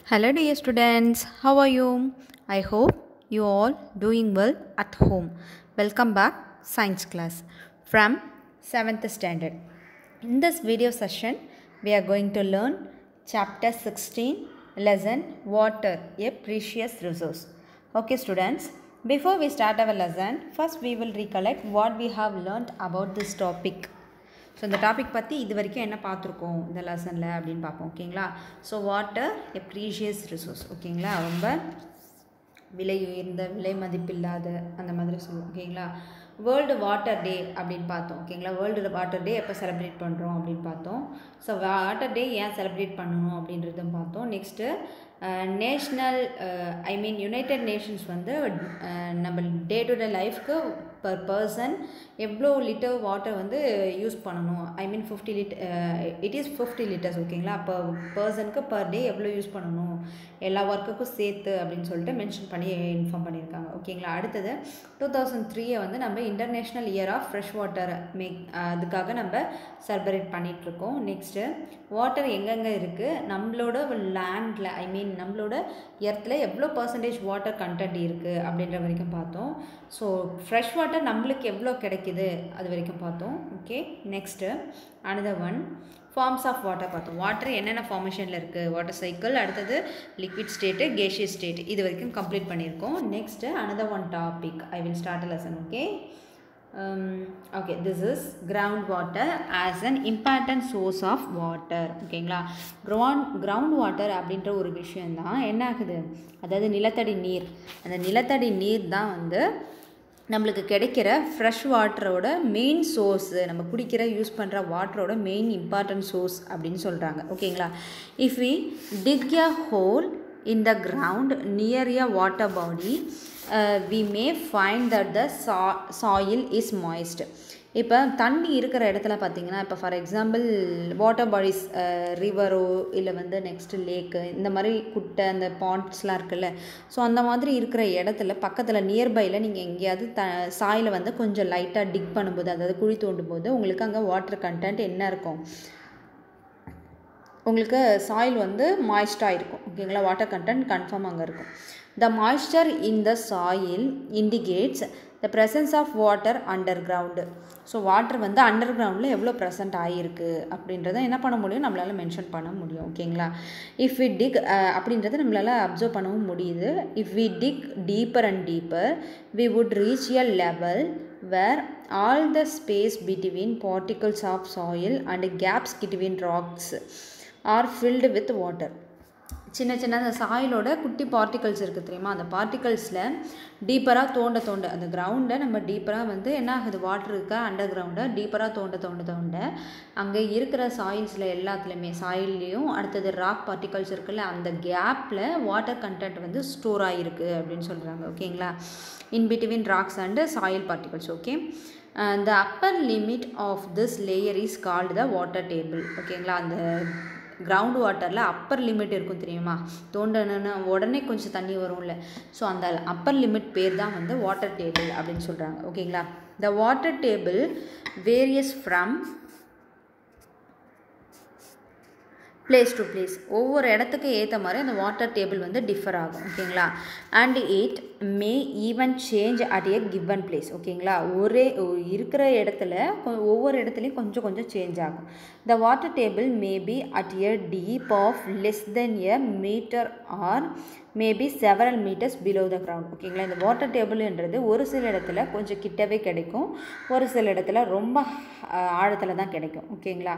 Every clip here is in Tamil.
Hello dear students, how are you? I hope you all doing well at home. Welcome back science class from 7th standard. In this video session, we are going to learn chapter 16 lesson water a precious resource. Okay students, before we start our lesson, first we will recollect what we have learned about this topic. So இந்த டாபிக் பற்றி இது வரைக்கும் என்ன பார்த்துருக்கோம் இந்த லெசனில் அப்படின்னு பார்ப்போம் ஓகேங்களா so water a precious resource ஓகேங்களா ரொம்ப விலை உயர்ந்த விலை மதிப்பில்லாத அந்த மாதிரி சொல்லுவோம் ஓகேங்களா வேர்ல்டு வாட்டர் டே அப்படின்னு பார்த்தோம் ஓகேங்களா வேர்ல்டு வாட்டர் டே எப்போ செலிப்ரேட் பண்ணுறோம் அப்படின்னு பார்த்தோம் ஸோ வாட்டர் டே ஏன் செலிப்ரேட் பண்ணணும் அப்படின்றதும் பார்த்தோம் next national I mean united nations வந்து நம்ம டே டு டே லைஃப்க்கு பர் பர்சன் எவ்வளோ லிட்டர் வாட்டர் வந்து யூஸ் பண்ணணும் I mean fifty lit it is fifty litres ஓகேங்களா அப்போ பர்சனுக்கு பர் டே எவ்வளோ யூஸ் பண்ணணும் எல்லா ஒர்க்குக்கும் சேர்த்து அப்படின்னு சொல்லிட்டு மென்ஷன் பண்ணி இன்ஃபார்ம் பண்ணியிருக்காங்க ஓகேங்களா அடுத்தது டூ தௌசண்ட் த்ரீயை வந்து நம்ம international year of fresh water make அதுக்காக நம்ம செலிப்ரேட் பண்ணிகிட்ருக்கோம் நெக்ஸ்ட்டு வாட்டர் எங்கெங்கே இருக்குது நம்மளோட லேண்டில் ஐ மீன் நம்மளோட எர்த்தில் எவ்வளோ பர்சன்டேஜ் வாட்டர் கண்டென்ட் இருக்குது அப்படின்ற வரைக்கும் பார்த்தோம் ஸோ ஃப்ரெஷ் வாட்டர் நம்மளுக்கு எவ்வளோ கிடைக்கிது அது வரைக்கும் பார்த்தோம் okay next another one forms of water பார்த்தோம் வாட்டர் என்னென்ன ஃபார்மேஷனில் இருக்குது வாட்டர் சைக்கிள் அடுத்தது லிக்விட் ஸ்டேட்டு கேஷியஸ் ஸ்டேட் இது வரைக்கும் கம்ப்ளீட் பண்ணியிருக்கோம் next another one topic I will start a lesson okay okay this is ground water as an important source of water ஓகேங்களா கிரவுண்ட் கிரவுண்ட் வாட்டர் அப்படின்ற ஒரு விஷயந்தான் என்ன ஆகுது அதாவது நிலத்தடி நீர் அந்த நிலத்தடி நீர் தான் வந்து நம்மளுக்கு கிடைக்கிற ஃப்ரெஷ் வாட்டரோட மெயின் சோர்ஸு நம்ம குடிக்கிற யூஸ் பண்ணுற வாட்டரோட மெயின் இம்பார்ட்டன்ட் சோர்ஸ் அப்படின்னு சொல்கிறாங்க ஓகேங்களா if we dig a hole in the ground near a water body we may find that the சா சாயில் இஸ் மாய்ஸ்ட் இப்போ தண்ணி இருக்கிற இடத்துல பார்த்தீங்கன்னா இப்போ ஃபார் எக்ஸாம்பிள் வாட்டர் பாடிஸ் ரிவரோ இல்லை வந்து நெக்ஸ்ட்டு லேக்கு இந்த மாதிரி குட்டை அந்த பாண்ட்ஸ்லாம் இருக்குல்ல ஸோ அந்த மாதிரி இருக்கிற இடத்துல பக்கத்தில் நியர்பையில் நீங்கள் எங்கேயாவது த சாயில் வந்து கொஞ்சம் லைட்டாக டிக் பண்ணும்போது அதாவது குழி தோண்டும் போது உங்களுக்கு அங்கே வாட்டர் கண்டென்ட் என்ன இருக்கும் உங்களுக்கு சாயில் வந்து மாய்ஸ்டாக இருக்கும் ஓகேங்களா வாட்டர் கண்டென்ட் கன்ஃபார்ம் அங்கே இருக்கும் the moisture in the soil indicates the presence of water under ground so water வந்து அண்டர் கிரவுண்டில் எவ்வளோ ப்ரெசன்ட் ஆகிருக்கு அப்படின்றத என்ன பண்ண முடியும் நம்மளால் மென்ஷன் பண்ண முடியும் ஓகேங்களா இஃப் வி டிக் அப்படின்றத நம்மளால் அப்சர்வ் பண்ணவும் முடியுது if we dig deeper and deeper we would reach a level where all the space between particles of soil and gaps between rocks are filled with water சின்ன சின்ன அந்த சாயிலோட குட்டி பார்ட்டிகல்ஸ் இருக்குது தெரியுமா அந்த பார்ட்டிகல்ஸில் டீப்பராக தோண்ட தோண்ட அந்த கிரவுண்டை நம்ம டீப்பராக வந்து என்ன ஆகுது வாட்டர் இருக்கா அண்டர் கிரவுண்டை டீப்பராக தோண்ட தோண்ட தோண்ட அங்கே இருக்கிற சாயில்ஸில் எல்லாத்துலேயுமே சாயில்லையும் அடுத்தது ராக் பார்ட்டிகல்ஸ் இருக்குல்ல அந்த கேப்பில் வாட்டர் கண்டென்ட் வந்து ஸ்டோர் ஆகிருக்கு அப்படின்னு சொல்கிறாங்க ஓகேங்களா in between rocks and soil particles okay the upper limit of this layer is called the water table ஓகேங்களா அந்த கிரவுண்ட் வாட்டரில் அப்பர் லிமிட் இருக்கும் தெரியுமா தோண்டணுன்னு உடனே கொஞ்சம் தண்ணி வரும்ல ஸோ அந்த அப்பர் லிமிட் பேர் தான் வந்து வாட்டர் டேபிள் அப்படின்னு சொல்கிறாங்க ஓகேங்களா the water table varies from place to place ஒவ்வொரு இடத்துக்கு ஏற்ற மாதிரி அந்த வாட்டர் டேபிள் வந்து டிஃபர் ஆகும் ஓகேங்களா and it may even change at a given place ஓகேங்களா ஒரே இருக்கிற இடத்துல ஒவ்வொரு இடத்துலையும் கொஞ்சம் கொஞ்சம் சேஞ்ச் ஆகும் the water table may be at a deep of less than a metre or maybe several metres below the ground ஓகேங்களா இந்த வாட்டர் டேபிள்ன்றது ஒரு சில இடத்துல கொஞ்சம் கிட்டவே கிடைக்கும் ஒரு சில இடத்துல ரொம்ப ஆழத்தில் தான் கிடைக்கும் ஓகேங்களா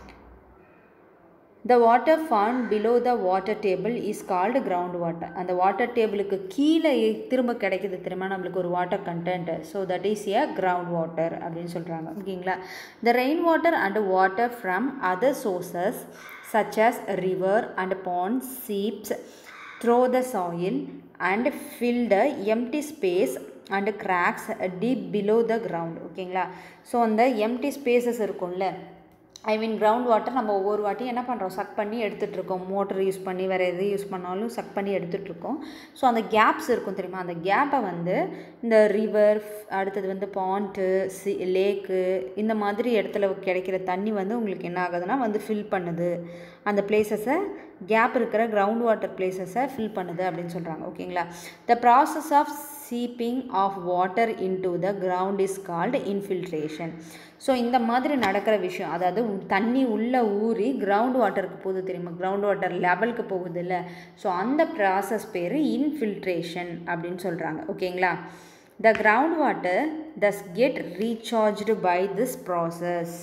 the water found below the water table is called ground water அந்த வாட்டர் டேபிளுக்கு கீழே திரும்ப கிடைக்குது திரும்ப நம்மளுக்கு ஒரு water content so that is a ground water அப்படின்னு சொல்கிறாங்க ஓகேங்களா the rain water and water from other sources such as river and pond seeps through the soil and fill the empty space and cracks deep below the ground ஓகேங்களா ஸோ அந்த எம்டி ஸ்பேசஸ் இருக்கும்ல ஐ மீன் கிரவுண்ட் வாட்டர் நம்ம ஒவ்வொரு வாட்டியும் என்ன பண்ணுறோம் சக் பண்ணி எடுத்துகிட்டு இருக்கோம் மோட்டர் யூஸ் பண்ணி வேறு எது யூஸ் பண்ணாலும் சக் பண்ணி எடுத்துகிட்டு இருக்கோம் ஸோ அந்த கேப்ஸ் இருக்கும் தெரியுமா அந்த கேப்பை வந்து இந்த ரிவர் அடுத்தது வந்து பாண்ட்டு சி லேக்கு இந்த மாதிரி இடத்துல கிடைக்கிற தண்ணி வந்து உங்களுக்கு என்ன ஆகுதுன்னா வந்து ஃபில் பண்ணுது அந்த பிளேசஸை கேப் இருக்கிற கிரவுண்ட் வாட்டர் பிளேசஸை ஃபில் பண்ணுது அப்படின்னு சொல்கிறாங்க ஓகேங்களா the process of seeping of water into the ground is called infiltration so இந்த மாதிரி நடக்கிற விஷயம் அதாவது தண்ணி உள்ளே ஊறி கிரவுண்ட் வாட்டருக்கு போகுது தெரியுமா கிரவுண்ட் வாட்டர் லெவலுக்கு போகுது இல்லை ஸோ அந்த ப்ராசஸ் பேர் இன்ஃபில்ட்ரேஷன் அப்படின்னு சொல்கிறாங்க ஓகேங்களா the ground water thus get recharged by this process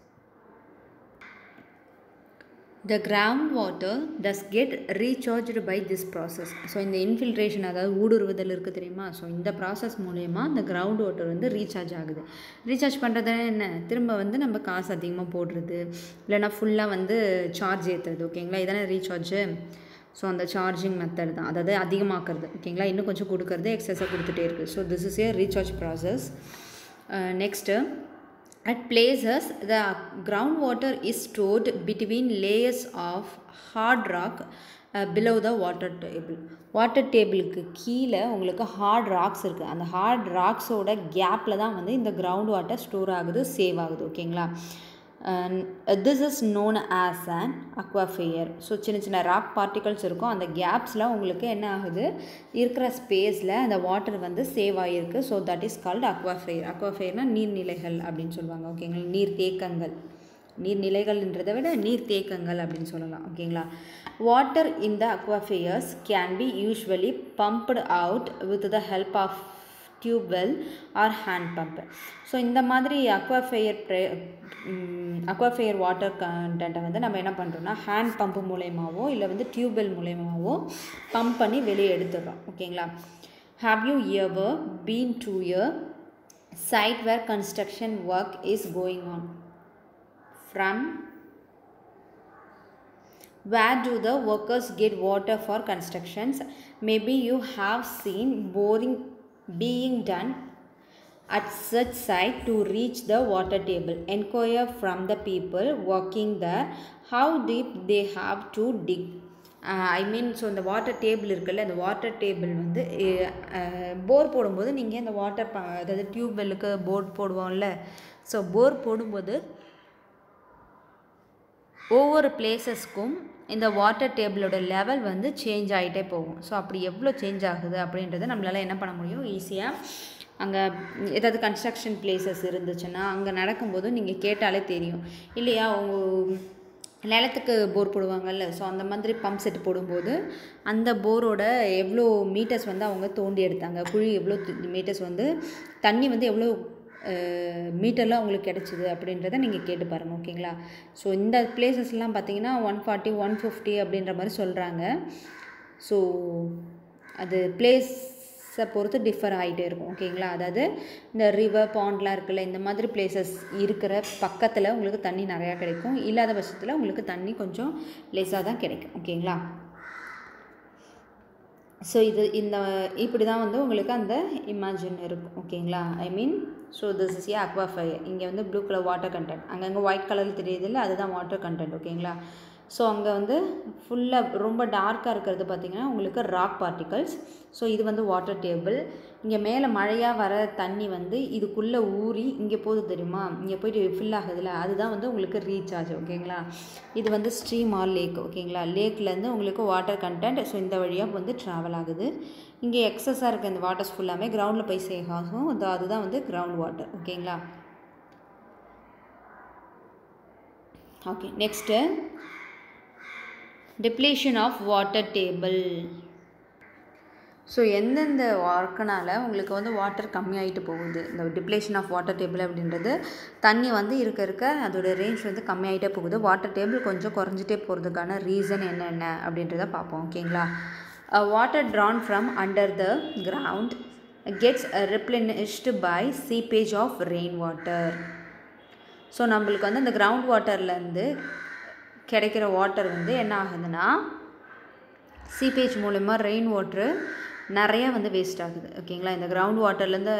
the ground water thus get recharged by this process so இந்த இன்ஃபில்ட்ரேஷன் அதாவது ஊடுருவுதல் இருக்குது தெரியுமா ஸோ இந்த ப்ராசஸ் மூலயமா இந்த கிரவுண்ட் வாட்டர் வந்து ரீசார்ஜ் ஆகுது ரீசார்ஜ் பண்ணுறது என்ன திரும்ப வந்து நம்ம காசு அதிகமாக போடுறது இல்லைனா ஃபுல்லாக வந்து சார்ஜ் ஏற்றுறது ஓகேங்களா இதானே ரீசார்ஜு ஸோ அந்த சார்ஜிங் மெத்தட் தான் அதாவது அதிகமாக்குறது ஓகேங்களா இன்னும் கொஞ்சம் கொடுக்கறது எக்ஸஸாக கொடுத்துட்டே இருக்குது so this is a recharge process next At places, the groundwater is stored between layers of hard rock uh, below the water table. Water டேபிளுக்கு கீழே உங்களுக்கு ஹார்ட் ராக்ஸ் இருக்குது அந்த ஹார்ட் ராக்ஸோட கேப்பில் தான் வந்து இந்த கிரவுண்ட் வாட்டர் ஸ்டோர் ஆகுது சேவ் ஆகுது ஓகேங்களா this is known as an aquifer so சின்ன சின்ன ராக் பார்ட்டிகல்ஸ் இருக்கும் அந்த கேப்ஸில் உங்களுக்கு என்ன ஆகுது இருக்கிற ஸ்பேஸில் அந்த வாட்டர் வந்து சேவ் ஆகிருக்கு so that is called aquifer அக்வாஃபையர்னால் நீர்நிலைகள் அப்படின்னு சொல்லுவாங்க ஓகேங்களா நீர் தேக்கங்கள் நீர்நிலைகள்ன்றதை விட நீர் தேக்கங்கள் அப்படின்னு சொல்லலாம் ஓகேங்களா water in the aquifers can be usually pumped out with the help of tube well or hand pump so இந்த மாதிரி அக்வாஃபையர் ப்ரே அக்வாஃபையர் வாட்டர் கண்டென்ட்டை வந்து நம்ம என்ன பண்ணுறோம்னா ஹேண்ட் பம்ப் மூலயமாவோ இல்லை வந்து டியூப்வெல் மூலயமாவோ பம்ப் பண்ணி வெளியே எடுத்துடுறோம் ஓகேங்களா have you ever been to இயர் site where construction work is going on from where do the workers get water for constructions maybe you have seen boring being done at such site to reach the water table inquire from the people working there how deep they have to dig I mean so இந்த வாட்டர் டேபிள் இருக்குல்ல இந்த வாட்டர் டேபிள் வந்து போர் போடும்போது நீங்கள் இந்த வாட்டர் ப அதாவது டியூப் வெல்லுக்கு போர் போடுவோம்ல ஸோ போர் போடும்போது ஒவ்வொரு பிளேசஸ்க்கும் இந்த வாட்டர் டேபிளோட லெவல் வந்து சேஞ்ச் ஆகிட்டே போகும் ஸோ அப்படி எவ்வளோ சேஞ்ச் ஆகுது அப்படின்றத நம்மளால் என்ன பண்ண முடியும் ஈஸியாக அங்கே ஏதாவது கன்ஸ்ட்ரக்ஷன் பிளேசஸ் இருந்துச்சுன்னா அங்கே நடக்கும்போது நீங்கள் கேட்டாலே தெரியும் இல்லையா உங்கள் நிலத்துக்கு போர் போடுவாங்கல்ல ஸோ அந்த மாதிரி பம்ப் செட் போடும்போது அந்த போரோட எவ்வளோ மீட்டர்ஸ் வந்து அவங்க தோண்டி எடுத்தாங்க குழி எவ்வளோ மீட்டர்ஸ் வந்து தண்ணி வந்து எவ்வளோ மீட்டரில் உங்களுக்கு கிடச்சிது அப்படின்றத நீங்கள் கேட்டு பாருங்கள் ஓகேங்களா ஸோ இந்த பிளேசஸ்லாம் பார்த்தீங்கன்னா ஒன் ஃபார்ட்டி ஒன் ஃபிஃப்டி அப்படின்ற மாதிரி சொல்கிறாங்க ஸோ அது பிளேஸை பொறுத்து டிஃபர் ஆகிட்டே இருக்கும் ஓகேங்களா அதாவது இந்த ரிவர் பாண்ட்லாம் இருக்குல்ல இந்த மாதிரி பிளேசஸ் இருக்கிற பக்கத்தில் உங்களுக்கு தண்ணி நிறையா கிடைக்கும் இல்லாத பட்சத்தில் உங்களுக்கு தண்ணி கொஞ்சம் லேஸாக தான் கிடைக்கும் ஓகேங்களா ஸோ இது இந்த இப்படி தான் வந்து உங்களுக்கு அந்த இமேஜின் இருக்கும் ஓகேங்களா I mean so this is a aquifer இங்கே வந்து ப்ளூ கலர் வாட்டர் கண்டென்ட் அங்கங்கே ஒயிட் கலரில் தெரியுது இல்லை அதுதான் வாட்டர் கண்டென்ட் ஓகேங்களா ஸோ அங்கே வந்து ஃபுல்லாக ரொம்ப டார்க்காக இருக்கிறது பார்த்திங்கன்னா உங்களுக்கு ராக் பார்ட்டிகல்ஸ் ஸோ இது வந்து வாட்டர் டேபிள் இங்கே மேலே மழையாக வர தண்ணி வந்து இதுக்குள்ளே ஊறி இங்கே போகுது தெரியுமா இங்கே போயிட்டு ஃபில் ஆகுதுல்ல அதுதான் வந்து உங்களுக்கு ரீசார்ஜ் ஓகேங்களா இது வந்து ஸ்ட்ரீம் ஆர் லேக் ஓகேங்களா லேக்லேருந்து உங்களுக்கு வாட்டர் கண்டென்ட் ஸோ இந்த வழியாக வந்து ட்ராவல் ஆகுது இங்கே எக்ஸஸாக இருக்க இந்த வாட்டர்ஸ் ஃபுல்லாமே கிரவுண்டில் போய் சேவ் ஆகும் அது அதுதான் வந்து கிரவுண்ட் வாட்டர் ஓகேங்களா okay next depletion of water table so எந்தெந்த ஒர்க்குனால உங்களுக்கு வந்து வாட்டர் கம்மியாகிட்டு போகுது இந்த டிப்ளேஷன் ஆஃப் வாட்டர் டேபிள் அப்படின்றது தண்ணி வந்து இருக்க இருக்க அதோட ரேஞ்ச் வந்து கம்மியாகிட்டே போகுது வாட்டர் டேபிள் கொஞ்சம் குறைஞ்சிட்டே போகிறதுக்கான ரீசன் என்னென்ன அப்படின்றத பார்ப்போம் ஓகேங்களா water drawn from under the ground gets replenished by seepage of rain water so நம்மளுக்கு வந்து அந்த கிரவுண்ட் வாட்டர்லேருந்து கிடைக்கிற வாட்டர் வந்து என்ன ஆகுதுன்னா சீப்பேஜ் மூலயமா ரெயின் வாட்ரு நிறையா வந்து வேஸ்ட் ஆகுது ஓகேங்களா இந்த கிரவுண்ட் வாட்டர்லேருந்து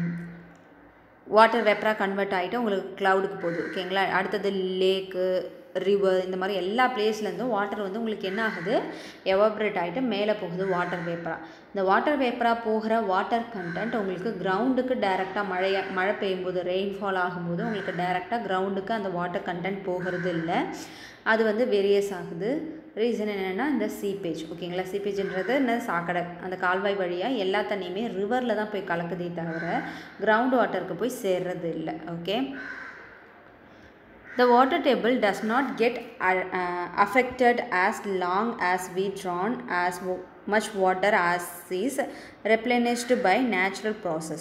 வாட்டர் வெப்பராக கன்வெர்ட் ஆகிட்டு உங்களுக்கு க்ளவுடுக்கு போகுது ஓகேங்களா அடுத்தது லேக்கு ரிவர் இந்த மாதிரி எல்லா பிளேஸ்லேருந்தும் வாட்டர் வந்து உங்களுக்கு என்ன ஆகுது எவாப்ரேட் ஆகிட்டு மேலே போகுது வாட்டர் வேப்பராக இந்த வாட்டர் வேப்பராக போகிற வாட்டர் கண்டென்ட் உங்களுக்கு கிரவுண்டுக்கு டைரெக்டாக மழை மழை பெய்யும்போது ரெயின்ஃபால் ஆகும்போது உங்களுக்கு டைரெக்டாக கிரவுண்டுக்கு அந்த வாட்டர் கண்டென்ட் போகிறது இல்லை அது வந்து வேரியஸ் ஆகுது ரீசன் என்னென்னா இந்த சீப்பேஜ் ஓகேங்களா சீப்பேஜ்ன்றது இந்த சாக்கடை அந்த கால்வாய் வழியாக எல்லா தண்ணியுமே ரிவரில் தான் போய் கலக்குதே தவிர கிரவுண்ட் வாட்டருக்கு போய் சேர்றது இல்லை okay The water table does not get uh, affected as long as we drawn as much water as is replenished by natural process.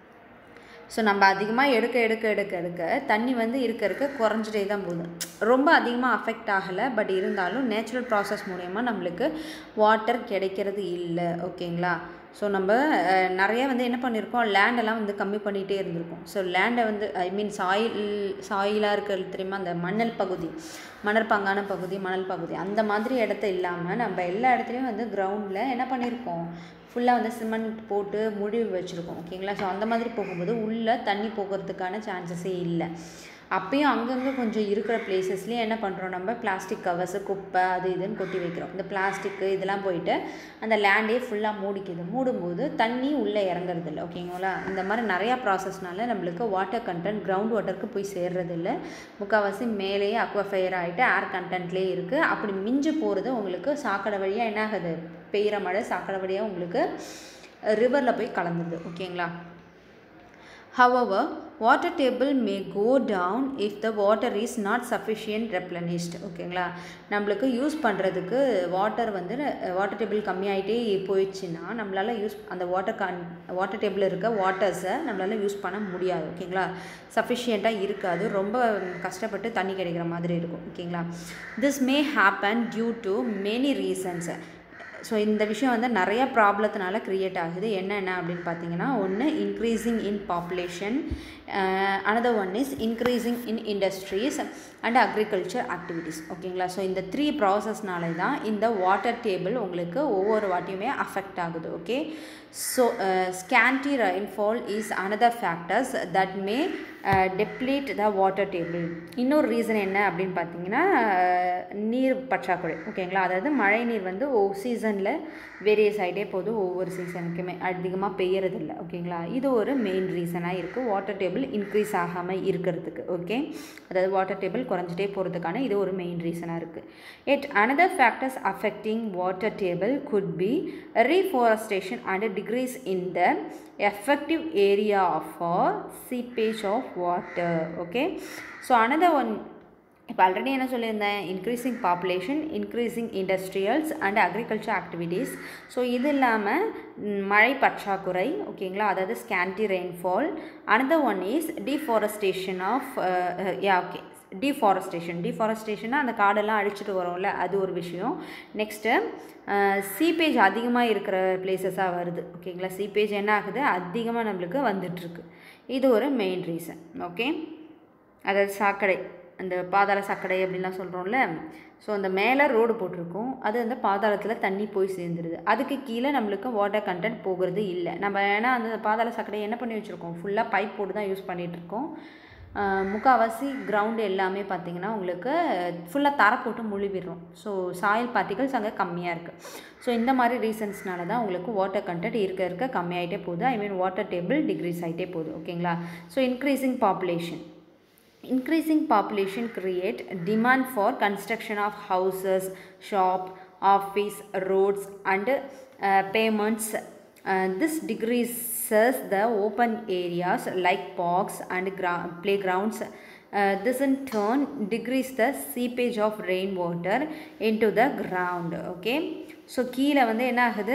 So நம்ம அதிகமாக எடுக்க எடுக்க எடுக்க எடுக்க தண்ணி வந்து இருக்க இருக்க குறைஞ்சிட்டே தான் போகுது ரொம்ப அதிகமாக அஃபெக்ட் ஆகலை பட் இருந்தாலும் நேச்சுரல் ப்ராசஸ் மூலயமா நம்மளுக்கு வாட்டர் கிடைக்கிறது இல்லை ஓகேங்களா ஸோ நம்ம நிறைய வந்து என்ன பண்ணியிருக்கோம் லேண்டெல்லாம் வந்து கம்மி பண்ணிகிட்டே இருந்திருக்கோம் ஸோ லேண்டை வந்து ஐ மீன் சாயில் சாயிலாக இருக்கிறது தெரியுமா அந்த மணல் பகுதி மணற்பாங்கான பகுதி மணல் பகுதி அந்த மாதிரி இடத்த இல்லாமல் நம்ம எல்லா இடத்துலையும் வந்து கிரவுண்டில் என்ன பண்ணியிருக்கோம் ஃபுல்லாக வந்து சிமெண்ட் போட்டு முடிவு வச்சுருக்கோம் ஓகேங்களா ஸோ அந்த மாதிரி போகும்போது உள்ளே தண்ணி போகிறதுக்கான சான்சஸே இல்லை அப்பயும் அங்கங்கே கொஞ்சம் இருக்கிற பிளேசஸ்லேயே என்ன பண்ணுறோம் நம்ம பிளாஸ்டிக் கவர்ஸு குப்பை அது இதுன்னு கொட்டி வைக்கிறோம் இந்த பிளாஸ்டிக்கு இதெல்லாம் போயிட்டு அந்த லேண்டே ஃபுல்லாக மூடிக்குது மூடும்போது தண்ணி உள்ளே இறங்குறது இல்லை ஓகேங்களா இந்த மாதிரி நிறையா ப்ராசஸ்னால நம்மளுக்கு வாட்டர் கண்டென்ட் கிரவுண்ட் வாட்டருக்கு போய் சேர்றது இல்லை முக்கால்வாசி மேலேயே அக்வாஃபயர் ஆகிட்டு ஏர் கண்டென்ட்லேயே இருக்குது அப்படி மிஞ்சு போகிறது உங்களுக்கு சாக்கடை வழியாக என்ன ஆகுது பெய்கிற மழை சாக்கடை வழியாக உங்களுக்கு ரிவரில் போய் கலந்துருது ஓகேங்களா However, water table may go down if the water is not sufficient replenished ஓகேங்களா நம்மளுக்கு யூஸ் பண்ணுறதுக்கு வாட்டர் வந்து வாட்டர் டேபிள் கம்மியாயிட்டே போயிடுச்சுன்னா நம்மளால் யூஸ் அந்த வாட்டர் கன் வாட்டர் டேபிள் இருக்க வாட்டர்ஸை நம்மளால் யூஸ் பண்ண முடியாது ஓகேங்களா சஃபிஷியண்ட்டாக இருக்காது ரொம்ப கஷ்டப்பட்டு தண்ணி கிடைக்கிற மாதிரி இருக்கும் ஓகேங்களா this may happen due to many reasons so இந்த விஷயம் வந்து நிறைய ப்ராப்ளத்தினால க்ரியேட் ஆகுது என்னென்ன அப்படின்னு பார்த்தீங்கன்னா ஒன்று increasing in population another one is increasing in industries and agriculture activities ஓகேங்களா ஸோ இந்த த்ரீ ப்ராசஸ்னால தான் இந்த வாட்டர் டேபிள் உங்களுக்கு ஒவ்வொரு வாட்டியுமே அஃபெக்ட் ஆகுது okay so scanty rainfall is another factors that may deplete the water table இன்னொரு ரீசன் என்ன அப்படின்னு பார்த்தீங்கன்னா நீர் பற்றாக்குறை ஓகேங்களா அதாவது மழை நீர் வந்து ஒ சீசனில் வேரியஸ் ஆகிட்டே போகுது ஒவ்வொரு சீசனுக்குமே அதிகமாக பெய்யறதில்ல ஓகேங்களா இது ஒரு மெயின் ரீசனாக இருக்குது வாட்டர் டேபிள் இன்க்ரீஸ் ஆகாமல் இருக்கிறதுக்கு ஓகே அதாவது வாட்டர் டேபிள் குறைஞ்சிட்டே போகிறதுக்கான இது ஒரு மெயின் ரீசனாக இருக்குது yet another factors affecting water table could be reforestation and decrease in the effective area for seepage of water okay so another one இப்போ ஆல்ரெடி என்ன சொல்லியிருந்தேன் increasing population increasing industrials and agriculture activities so இது இல்லாமல் மழை பற்றாக்குறை ஓகேங்களா அதாவது scanty rainfall another one is deforestation of yeah okay deforestation டிஃபாரஸ்டேஷன்னா அந்த காடெல்லாம் அழிச்சிட்டு வரோம்ல அது ஒரு விஷயம் நெக்ஸ்ட்டு சீப்பேஜ் அதிகமாக இருக்கிற பிளேசஸாக வருது ஓகேங்களா சீப்பேஜ் என்ன ஆகுது அதிகமாக நம்மளுக்கு வந்துட்டுருக்கு இது ஒரு மெயின் ரீசன் ஓகே அதாவது சாக்கடை அந்த பாதாள சாக்கடை அப்படின்லாம் சொல்கிறோம்ல ஸோ அந்த மேலே ரோடு போட்டிருக்கோம் அது அந்த பாதாளத்தில் தண்ணி போய் சேர்ந்துருது அதுக்கு கீழே நம்மளுக்கு வாட்டர் கண்டென்ட் போகிறது இல்லை நம்ம ஏன்னா அந்த பாதாள சாக்கடையை என்ன பண்ணி வச்சுருக்கோம் ஃபுல்லாக பைப் போட்டு தான் யூஸ் பண்ணிகிட்ருக்கோம் முக்கால்வாசி கிரவுண்டு எல்லாமே பார்த்திங்கன்னா உங்களுக்கு ஃபுல்லாக தர போட்டு முழுவிடுறோம் ஸோ சாயில் பார்ட்டிகல்ஸ் அங்கே கம்மியாக இருக்குது ஸோ இந்த மாதிரி ரீசன்ஸ்னால தான் உங்களுக்கு வாட்டர் கண்டென்ட் இருக்க இருக்க கம்மியாகிட்டே போகுது I mean water table decrease ஆகிட்டே போகுது ஓகேங்களா so increasing population increasing population create demand for construction of houses shop office roads and uh, payments uh, this decreases the open areas like parks and gra- playgrounds uh, this in turn decrease the seepage of rainwater into the ground okay so கீழே வந்து என்ன ஆகுது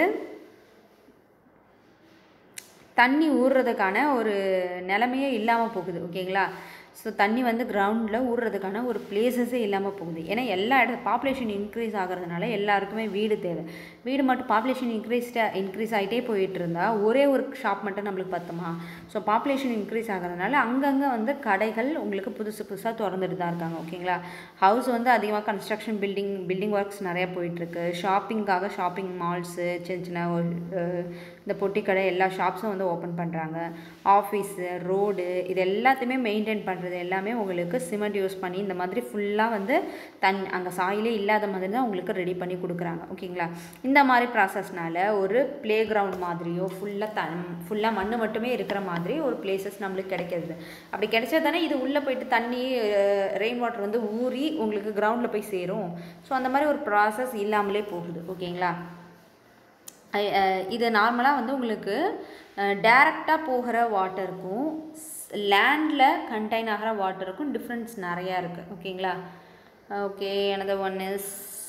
தண்ணி ஊறுறதுக்கான ஒரு நிலமையே இல்லாமல் போகுது ஓகேங்களா ஸோ தண்ணி வந்து கிரவுண்டில் ஊறுறதுக்கான ஒரு பிளேசஸே இல்லாமல் போகுது ஏன்னா எல்லா இட பாப்புலேஷன் இன்க்ரீஸ் ஆகிறதுனால எல்லாருக்குமே வீடு தேவை வீடு மட்டும் பாப்புலேஷன் இன்க்ரீஸ்டாக இன்க்ரீஸ் ஆகிட்டே போயிட்டு இருந்தால் ஒரே ஒரு ஷாப் மட்டும் நம்மளுக்கு பத்துமா ஸோ பாப்புலேஷன் இன்க்ரீஸ் ஆகிறதுனால அங்கங்கே வந்து கடைகள் உங்களுக்கு புதுசு புதுசாக திறந்துட்டு தான் இருக்காங்க ஓகேங்களா ஹவுஸ் வந்து அதிகமாக கன்ஸ்ட்ரக்ஷன் பில்டிங் பில்டிங் ஒர்க்ஸ் நிறையா போயிட்டுருக்கு ஷாப்பிங்காக ஷாப்பிங் மால்ஸு சின்ன சின்ன இந்த பொட்டி கடை எல்லா ஷாப்ஸும் வந்து ஓப்பன் பண்ணுறாங்க ஆஃபீஸு ரோடு இது எல்லாத்தையுமே மெயின்டைன் பண்ணுறது எல்லாமே உங்களுக்கு சிமெண்ட் யூஸ் பண்ணி இந்த மாதிரி ஃபுல்லாக வந்து தன் அங்கே சாயிலே இல்லாத மாதிரி தான் உங்களுக்கு ரெடி பண்ணி கொடுக்குறாங்க ஓகேங்களா இந்த மாதிரி ப்ராசஸ்னால ஒரு ப்ளே கிரவுண்ட் மாதிரியோ ஃபுல்லாக தன் ஃபுல்லாக மண் மட்டுமே இருக்கிற மாதிரி ஒரு பிளேசஸ் நம்மளுக்கு கிடைக்கிறது அப்படி கிடைச்சா தானே இது உள்ளே போயிட்டு தண்ணி ரெயின் வாட்டர் வந்து ஊறி உங்களுக்கு கிரவுண்டில் போய் சேரும் ஸோ அந்த மாதிரி ஒரு ப்ராசஸ் இல்லாமலே போகுது ஓகேங்களா ஐ- அஹ் இது நார்மலாக வந்து உங்களுக்கு டேரெக்டாக போகிற வாட்டருக்கும் லேண்டில் கண்டெயின் ஆகிற வாட்டருக்கும் டிஃப்ரென்ஸ் நிறையா இருக்குது ஓகேங்களா okay another one is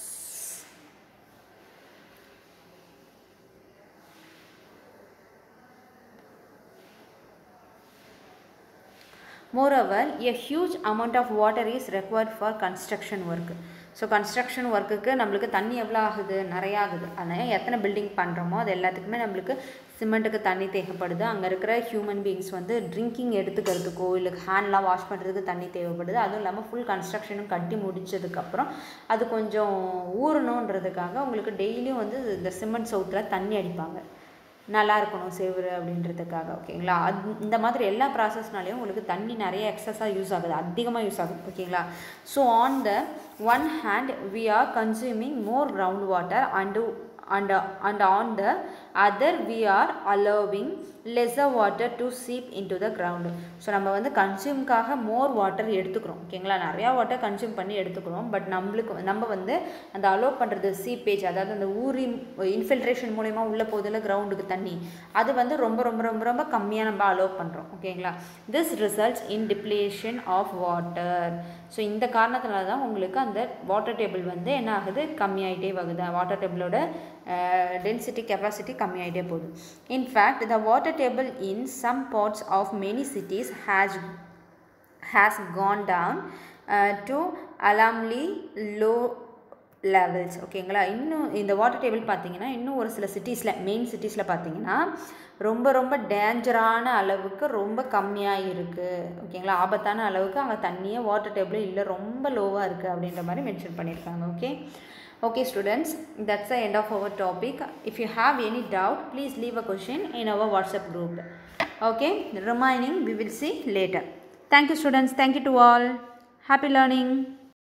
Moreover, a huge amount of water is required for construction work. So construction ஒர்க்குக்கு நம்மளுக்கு தண்ணி எவ்வளோ ஆகுது நிறையா ஆகுது அதனால் எத்தனை பில்டிங் பண்ணுறோமோ அது எல்லாத்துக்குமே நம்மளுக்கு சிமெண்ட்டுக்கு தண்ணி தேவைப்படுது அங்கே இருக்கிற ஹியூமன் பீயிங்ஸ் வந்து ட்ரிங்கிங் எடுத்துக்கிறதுக்கோ இல்லை ஹேண்ட்லாம் வாஷ் பண்ணுறதுக்கு தண்ணி தேவைப்படுது அதுவும் இல்லாமல் ஃபுல் கன்ஸ்ட்ரக்ஷனும் கட்டி முடிச்சதுக்கப்புறம் அது கொஞ்சம் ஊறணுன்றதுக்காக உங்களுக்கு டெய்லியும் வந்து இந்த சிமெண்ட் சவுத்தில் தண்ணி அடிப்பாங்க நல்லா இருக்கணும் சேவரு அப்படின்றதுக்காக ஓகேங்களா அது இந்த மாதிரி எல்லா ப்ராசஸ்னாலையும் உங்களுக்கு தண்ணி நிறைய எக்ஸஸாக யூஸ் ஆகுது அதிகமாக யூஸ் ஆகுது ஓகேங்களா so on the one hand we are consuming more ground water and and and on the other we are allowing lesser water to seep into the ground so நம்ம வந்து கன்சியூம்காக மோர் வாட்டர் எடுத்துக்கிறோம் ஓகேங்களா நிறையா வாட்டர் கன்சியூம் பண்ணி எடுத்துக்கிறோம் பட் நம்மளுக்கு நம்ம வந்து அந்த அலோவ் பண்ணுறது சீப்பேஜ் அதாவது அந்த ஊரி இன்ஃபில்ட்ரேஷன் மூலயமா உள்ளே போதில் கிரவுண்டுக்கு தண்ணி அது வந்து ரொம்ப ரொம்ப ரொம்ப ரொம்ப கம்மியாக நம்ம அலோவ் பண்ணுறோம் ஓகேங்களா this results in depletion of water so இந்த காரணத்தினால தான் உங்களுக்கு அந்த வாட்டர் டேபிள் வந்து என்ன ஆகுது கம்மியாயிட்டே வருது வாட்டர் டேபிளோட டென்சிட்டி கெப்பாசிட்டி கம்மியாயிட்டே போகுது in fact the water table in some parts of many cities has has gone down uh, to alarmingly low levels ஓகேங்களா இன்னும் இந்த வாட்டர் டேபிள் பார்த்தீங்கன்னா இன்னும் ஒரு சில சிட்டிஸில் மெயின் சிட்டிஸில் பார்த்தீங்கன்னா ரொம்ப ரொம்ப டேஞ்சரான அளவுக்கு ரொம்ப கம்மியாக இருக்குது ஓகேங்களா ஆபத்தான அளவுக்கு அங்கே தண்ணியே வாட்டர் டேபிள் இல்லை ரொம்ப லோவாக இருக்குது அப்படின்ற மாதிரி மென்ஷன் பண்ணியிருக்காங்க okay okay students that's the end of our topic if you have any doubt please leave a question in our WhatsApp group okay remaining we will see later thank you students thank you to all happy learning